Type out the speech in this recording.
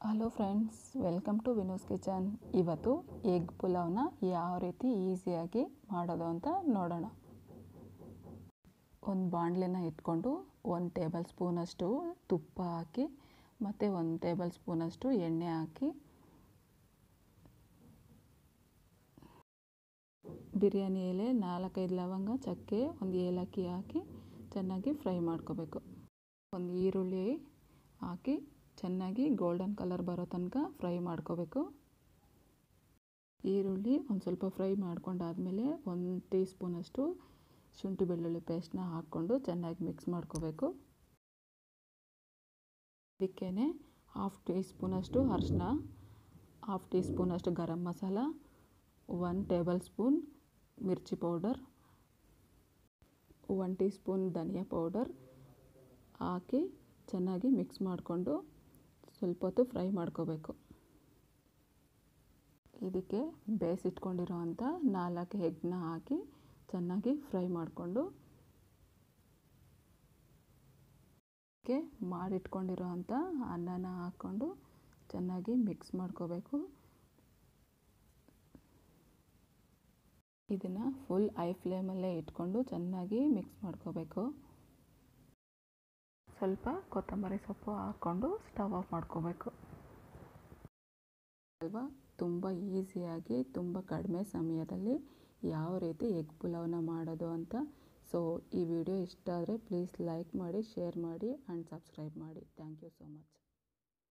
hello friends welcome to Vino's kitchen ಇವತ್ತು egg ಪುಲಾವ್ನ ಯಾವ ರೀತಿ ಈಸಿಯಾಗಿ ಮಾಡೋದು ಅಂತ ನೋಡೋಣ ಒಂದು ಬಾಣಲೆನ ಇಟ್ಕೊಂಡು ಒಂದು ಟೇಬಲ್ ಸ್ಪೂನಷ್ಟು ತುಪ್ಪ ಹಾಕಿ ಮತ್ತು ಒಂದು ಟೇಬಲ್ ಸ್ಪೂನಷ್ಟು ಎಣ್ಣೆ ಹಾಕಿ ಬಿರಿಯಾನಿ ಎಲೆ ನಾಲ್ಕೈದು ಲವಂಗ ಚಕ್ಕೆ ಒಂದು ಏಲಕ್ಕಿ ಹಾಕಿ ಚೆನ್ನಾಗಿ ಫ್ರೈ ಮಾಡ್ಕೋಬೇಕು ಒಂದು ಈರುಳ್ಳಿ ಹಾಕಿ ಚೆನ್ನಾಗಿ ಗೋಲ್ಡನ್ ಕಲರ್ ಬರೋ ತನಕ ಫ್ರೈ ಮಾಡ್ಕೋಬೇಕು ಈರುಳ್ಳಿ ಒಂದು ಸ್ವಲ್ಪ ಫ್ರೈ ಮಾಡ್ಕೊಂಡಾದಮೇಲೆ ಒಂದು ಟೀ ಸ್ಪೂನಷ್ಟು ಶುಂಠಿ ಬೆಳ್ಳುಳ್ಳಿ ಪೇಸ್ಟ್ನ ಹಾಕ್ಕೊಂಡು ಚೆನ್ನಾಗಿ ಮಿಕ್ಸ್ ಮಾಡ್ಕೋಬೇಕು ಇದಕ್ಕೇ ಹಾಫ್ ಟೀ ಸ್ಪೂನಷ್ಟು ಅರಿಶಿನ ಹಾಫ್ ಟೀ ಸ್ಪೂನಷ್ಟು garam masala one table spoon mirchi powder one tea spoon dhaniya powder ಹಾಕಿ ಚೆನ್ನಾಗಿ ಮಿಕ್ಸ್ ಮಾಡಿಕೊಂಡು ಸ್ವಲ್ಪ ಹೊತ್ತು ಫ್ರೈ ಮಾಡ್ಕೋಬೇಕು ಇದಕ್ಕೆ ಬೇಯಿಸಿಟ್ಕೊಂಡಿರೋ ಅಂಥ ನಾಲ್ಕು ಎಗ್ನ ಹಾಕಿ ಚೆನ್ನಾಗಿ ಫ್ರೈ ಮಾಡಿಕೊಂಡು ಇದಕ್ಕೆ ಮಾಡಿಟ್ಕೊಂಡಿರೋ ಅಂಥ ಅನ್ನನ ಹಾಕ್ಕೊಂಡು ಚೆನ್ನಾಗಿ ಮಿಕ್ಸ್ ಮಾಡ್ಕೋಬೇಕು ಇದನ್ನು ಫುಲ್ ಐ ಫ್ಲೇಮಲ್ಲೇ ಇಟ್ಕೊಂಡು ಚೆನ್ನಾಗಿ ಮಿಕ್ಸ್ ಮಾಡ್ಕೋಬೇಕು ಸ್ವಲ್ಪ ಕೊತ್ತಂಬರಿ ಸೊಪ್ಪು ಹಾಕ್ಕೊಂಡು ಸ್ಟವ್ ಆಫ್ ಮಾಡ್ಕೋಬೇಕು ಅಲ್ವಾ ತುಂಬ ಈಸಿಯಾಗಿ ತುಂಬ ಕಡಿಮೆ ಸಮಯದಲ್ಲಿ ಯಾವ ರೀತಿ ಎಗ್ ಪುಲಾವ್ನ ಮಾಡೋದು ಅಂತ ಸೊ ಈ ವಿಡಿಯೋ ಇಷ್ಟ ಆದರೆ ಪ್ಲೀಸ್ ಲೈಕ್ ಮಾಡಿ ಶೇರ್ ಮಾಡಿ ಆ್ಯಂಡ್ ಸಬ್ಸ್ಕ್ರೈಬ್ ಮಾಡಿ ಥ್ಯಾಂಕ್ ಯು ಸೊ ಮಚ್